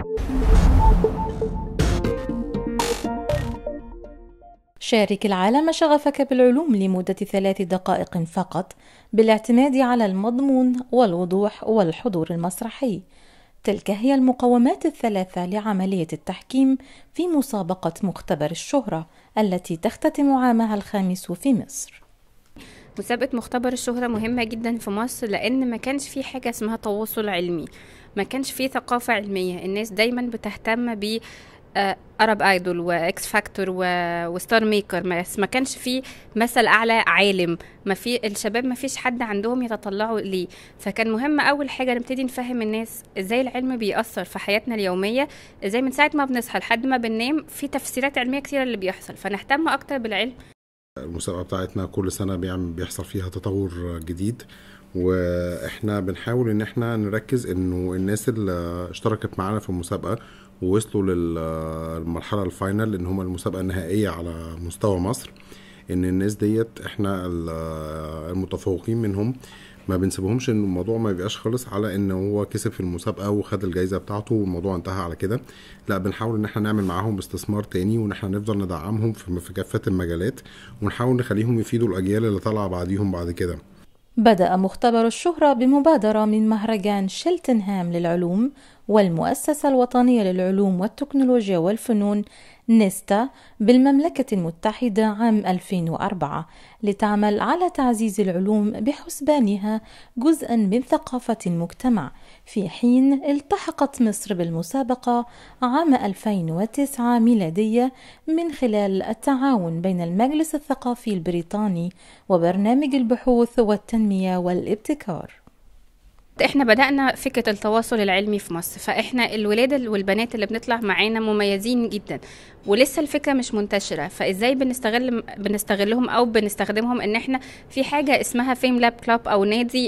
شارك العالم شغفك بالعلوم لمدة ثلاث دقائق فقط بالاعتماد على المضمون والوضوح والحضور المسرحي تلك هي المقومات الثلاثة لعملية التحكيم في مسابقة مختبر الشهرة التي تختتم عامها الخامس في مصر مسابقة مختبر الشهرة مهمة جدا في مصر لأن ما كانش في حاجة اسمها تواصل علمي ما كانش في ثقافة علمية الناس دايما بتهتم ب ارب ايدول واكس فاكتور وستار ميكر بس ما كانش في مثل اعلى عالم ما في الشباب ما فيش حد عندهم يتطلعوا ليه فكان مهم اول حاجه نبتدي نفهم الناس ازاي العلم بيأثر في حياتنا اليوميه ازاي من ساعه ما بنصحى لحد ما بننام في تفسيرات علميه كتيره اللي بيحصل فنهتم اكتر بالعلم المسابقه بتاعتنا كل سنه بيعمل بيحصل فيها تطور جديد واحنا بنحاول ان احنا نركز انه الناس اللي اشتركت معانا في المسابقه ووصلوا للمرحله الفاينل ان هم المسابقه النهائيه على مستوى مصر ان الناس ديت احنا المتفوقين منهم ما بنسيبهمش ان الموضوع ما يبقاش خالص على ان هو كسب في المسابقه وخد الجائزه بتاعته والموضوع انتهى على كده لا بنحاول ان احنا نعمل معاهم استثمار تاني وان احنا نفضل ندعمهم في كافه المجالات ونحاول نخليهم يفيدوا الاجيال اللي طالعه بعديهم بعد كده بدأ مختبر الشهرة بمبادرة من مهرجان شيلتنهام للعلوم والمؤسسة الوطنية للعلوم والتكنولوجيا والفنون نيستا بالمملكة المتحدة عام 2004 لتعمل على تعزيز العلوم بحسبانها جزءا من ثقافة المجتمع في حين التحقت مصر بالمسابقة عام 2009 ميلادية من خلال التعاون بين المجلس الثقافي البريطاني وبرنامج البحوث والتنمية والابتكار احنا بدأنا فكرة التواصل العلمي في مصر فاحنا الولاد والبنات اللي بنطلع معانا مميزين جدا ولسه الفكرة مش منتشرة فازاي بنستغل بنستغلهم او بنستخدمهم ان احنا في حاجة اسمها فيم لاب كلاب او نادي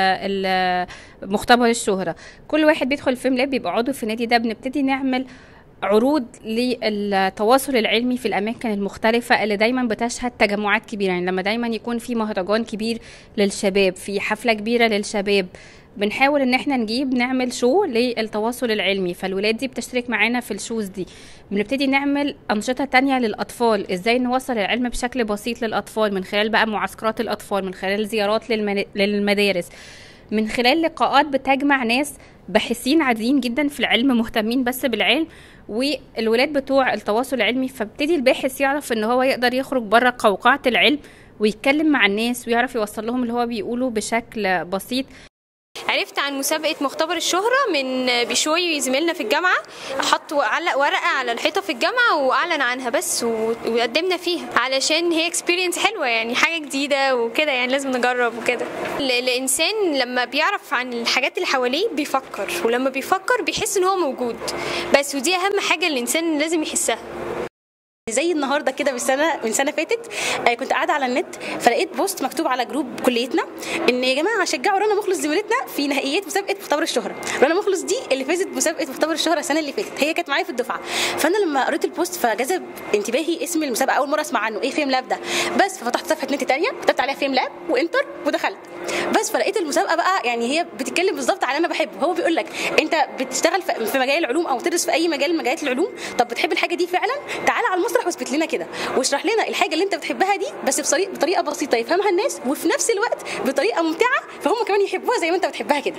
آه مختبر الشهرة كل واحد بيدخل فيم لاب بيبقى عضو في النادي ده بنبتدي نعمل عروض للتواصل العلمي في الاماكن المختلفه اللي دايما بتشهد تجمعات كبيره يعني لما دايما يكون في مهرجان كبير للشباب في حفله كبيره للشباب بنحاول ان احنا نجيب نعمل شو للتواصل العلمي فالولاد دي بتشترك معانا في الشوز دي بنبتدي نعمل انشطه تانية للاطفال ازاي نوصل العلم بشكل بسيط للاطفال من خلال بقى معسكرات الاطفال من خلال زيارات للمدارس من خلال لقاءات بتجمع ناس باحثين عاديين جدا في العلم مهتمين بس بالعلم والولاد بتوع التواصل العلمي فابتدي الباحث يعرف ان هو يقدر يخرج بره قوقعه العلم ويتكلم مع الناس ويعرف يوصل لهم اللي هو بيقوله بشكل بسيط عرفت عن مسابقة مختبر الشهرة من بشوي زميلنا في الجامعة حط علق ورقة على الحيطة في الجامعة وأعلن عنها بس وقدمنا فيها علشان هي اكسبيرينس حلوة يعني حاجة جديدة وكده يعني لازم نجرب وكده الإنسان لما بيعرف عن الحاجات اللي حواليه بيفكر ولما بيفكر بيحس إن هو موجود بس ودي أهم حاجة الإنسان لازم يحسها زي النهارده كده من سنه من سنه فاتت آه كنت قاعده على النت فلقيت بوست مكتوب على جروب كليتنا ان يا جماعه شجعوا رنا مخلص زميلتنا في نهائيات مسابقه مختبر الشهره رنا مخلص دي اللي فازت مسابقه مختبر الشهره السنه اللي فاتت هي كانت معايا في الدفعه فانا لما قريت البوست فجذب انتباهي اسم المسابقه اول مره اسمع عنه ايه فيم لاب ده بس ففتحت صفحه نت ثانيه كتبت عليها فيم لاب وانتر ودخلت بس فلقيت المسابقه بقى يعني هي بتتكلم بالظبط على اللي انا بحبه هو بيقول لك انت بتشتغل في مجال العلوم او تدرس في اي مجال من مجالات العلوم طب بتحب الحاجه دي فعلا تعالى على المسرح واثبت لنا كده واشرح لنا الحاجه اللي انت بتحبها دي بس بطريقه بطريقه بسيطه يفهمها الناس وفي نفس الوقت بطريقه ممتعه فهم كمان يحبوها زي ما انت بتحبها كده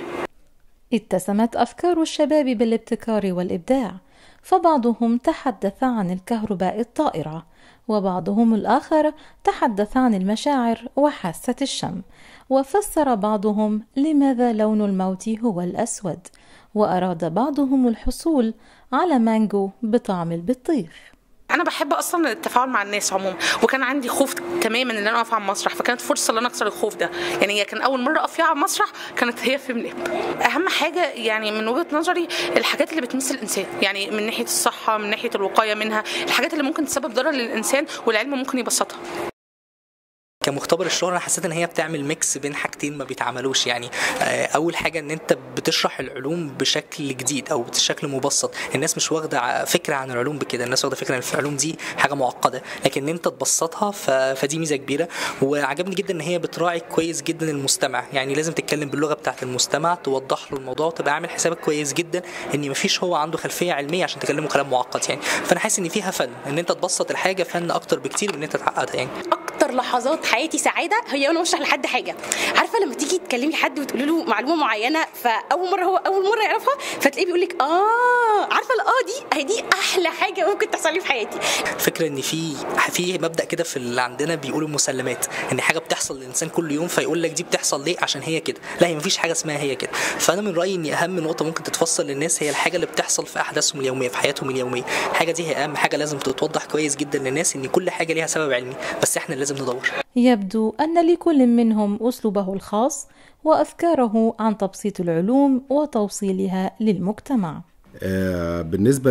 اتسمت افكار الشباب بالابتكار والابداع فبعضهم تحدث عن الكهرباء الطائره وبعضهم الاخر تحدث عن المشاعر وحاسه الشم وفسر بعضهم لماذا لون الموت هو الاسود واراد بعضهم الحصول على مانجو بطعم البطيخ انا بحب اصلا التفاعل مع الناس عموما وكان عندي خوف تماما ان انا اقف على المسرح فكانت فرصه ان انا اكسر الخوف ده يعني هي كان اول مره اقف فيها على المسرح كانت هي في ملاب اهم حاجه يعني من وجهه نظري الحاجات اللي بتمس الانسان يعني من ناحيه الصحه من ناحيه الوقايه منها الحاجات اللي ممكن تسبب ضرر للانسان والعلم ممكن يبسطها كمختبر الشهرة أنا حسيت ان هي بتعمل ميكس بين حاجتين ما بيتعملوش يعني آه، اول حاجه ان انت بتشرح العلوم بشكل جديد او بشكل مبسط الناس مش واخده ع- فكره عن العلوم بكده الناس واخده فكره ان العلوم دي حاجه معقده لكن انت تبسطها ف... فدي ميزه كبيره وعجبني جدا ان هي بتراعي كويس جدا المستمع يعني لازم تتكلم باللغه بتاعه المستمع توضح له الموضوع وتبقى عامل حسابك كويس جدا ان مفيش هو عنده خلفيه علميه عشان تكلمه كلام معقد يعني فانا حاسس ان فيها فن ان انت تبسط الحاجه فن اكتر بكتير من ان انت تعقدها يعني اكتر لحظات حياتي سعاده هي وانا بشرح لحد حاجه عارفه لما تيجي تكلمي حد وتقولي له معلومه معينه فاول مره هو اول مره يعرفها فتلاقيه بيقول لك اه عارفه الاه دي هي دي احلى حاجه ممكن تحصل لي في حياتي فكره ان في في مبدا كده في اللي عندنا بيقولوا المسلمات ان حاجه بتحصل للانسان كل يوم فيقول لك دي بتحصل ليه عشان هي كده لا هي مفيش حاجه اسمها هي كده فانا من رايي ان اهم نقطه ممكن تتفصل للناس هي الحاجه اللي بتحصل في احداثهم اليوميه في حياتهم اليوميه الحاجه دي هي اهم حاجه لازم تتوضح كويس جدا للناس ان كل حاجه ليها سبب علمي بس احنا لازم ندور يبدو أن لكل منهم أسلوبه الخاص وأفكاره عن تبسيط العلوم وتوصيلها للمجتمع آه، بالنسبة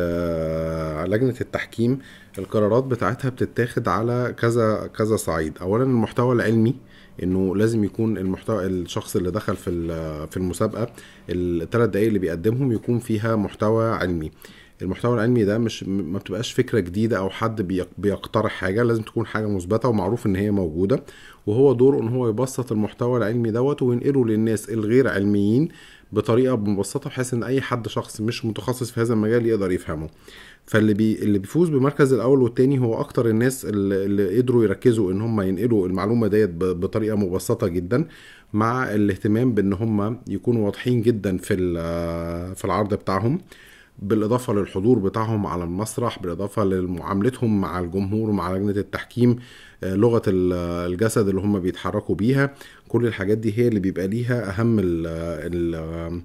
للجنة التحكيم القرارات بتاعتها بتتاخد على كذا كذا صعيد أولا المحتوى العلمي انه لازم يكون المحتوى الشخص اللي دخل في ال- في المسابقه الثلاث دقايق اللي بيقدمهم يكون فيها محتوى علمي المحتوى العلمي ده مش ما بتبقاش فكره جديده او حد بيق- بيقترح حاجه لازم تكون حاجه مثبته ومعروف ان هي موجوده وهو دوره ان هو يبسط المحتوى العلمي دوت وينقله للناس الغير علميين بطريقه مبسطه بحيث ان اي حد شخص مش متخصص في هذا المجال يقدر يفهمه فاللي بي اللي بيفوز بمركز الاول والتاني هو اكتر الناس اللي, اللي قدروا يركزوا ان هم ينقلوا المعلومه ديت ب- بطريقه مبسطه جدا مع الاهتمام بان هم يكونوا واضحين جدا في ال- في العرض بتاعهم بالاضافه للحضور بتاعهم على المسرح بالاضافه لمعاملتهم مع الجمهور ومع لجنه التحكيم آه، لغه ال- الجسد اللي هم بيتحركوا بيها كل الحاجات دي هي اللي بيبقى ليها اهم ال ال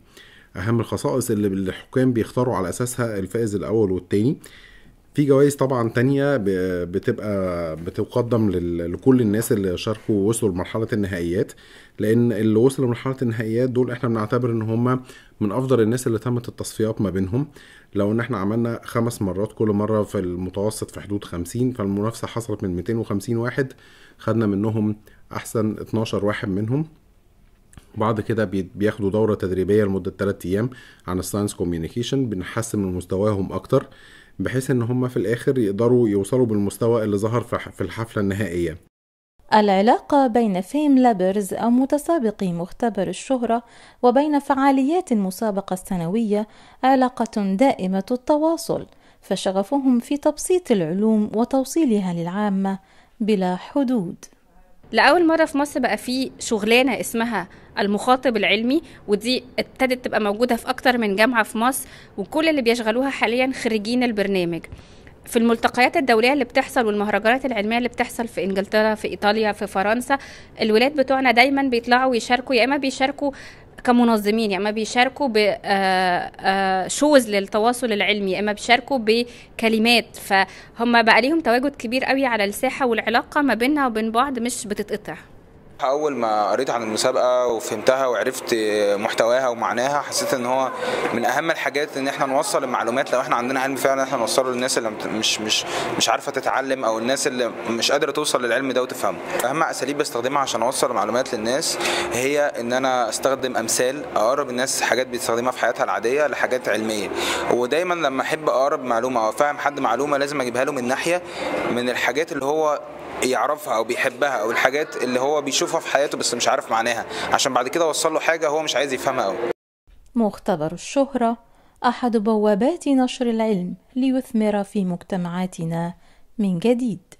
اهم الخصائص اللي الحكام بيختاروا على اساسها الفائز الاول والتاني في جوائز طبعا تانية ب- بتبقى بتقدم لل- لكل الناس اللي شاركوا ووصلوا لمرحلة النهائيات لأن اللي وصلوا لمرحلة النهائيات دول احنا بنعتبر ان هم من أفضل الناس اللي تمت التصفيات ما بينهم لو ان احنا عملنا خمس مرات كل مرة في المتوسط في حدود 50 فالمنافسة حصلت من 250 واحد خدنا منهم أحسن 12 واحد منهم وبعد كده بي- بياخدوا دورة تدريبية لمدة 3 أيام عن الساينس كوميونيكيشن بنحسن من مستواهم أكتر بحيث إن هم في الآخر يقدروا يوصلوا بالمستوى اللي ظهر في ح- في الحفلة النهائية العلاقة بين فيم لابرز أو متسابقي مختبر الشهرة وبين فعاليات المسابقة السنوية علاقة دائمة التواصل فشغفهم في تبسيط العلوم وتوصيلها للعامة بلا حدود لأول مرة في مصر بقى في شغلانة اسمها المخاطب العلمي ودي ابتدت تبقى موجودة في أكتر من جامعة في مصر وكل اللي بيشغلوها حاليا خريجين البرنامج في الملتقيات الدولية اللي بتحصل والمهرجانات العلمية اللي بتحصل في إنجلترا في إيطاليا في فرنسا الولاد بتوعنا دايما بيطلعوا ويشاركوا يا إما بيشاركوا كمنظمين يا اما بيشاركوا بشوز للتواصل العلمي يا اما بيشاركوا بكلمات فهم بقى ليهم تواجد كبير قوي على الساحه والعلاقه ما بيننا وبين بعض مش بتتقطع اول ما قريت عن المسابقه وفهمتها وعرفت محتواها ومعناها حسيت ان هو من اهم الحاجات ان احنا نوصل المعلومات لو احنا عندنا علم فعلا احنا نوصله للناس اللي مت- مش مش مش عارفه تتعلم او الناس اللي مش قادره توصل للعلم ده وتفهمه اهم اساليب بستخدمها عشان اوصل المعلومات للناس هي ان انا استخدم امثال اقرب الناس حاجات بتستخدمها في حياتها العاديه لحاجات علميه ودايما لما احب اقرب معلومه او افهم حد معلومه لازم اجيبها له من ناحيه من الحاجات اللي هو يعرفها او بيحبها او الحاجات اللي هو بيشوفها في حياته بس مش عارف معناها عشان بعد كده اوصل له حاجه هو مش عايز يفهمها قوي مختبر الشهرة أحد بوابات نشر العلم ليثمر في مجتمعاتنا من جديد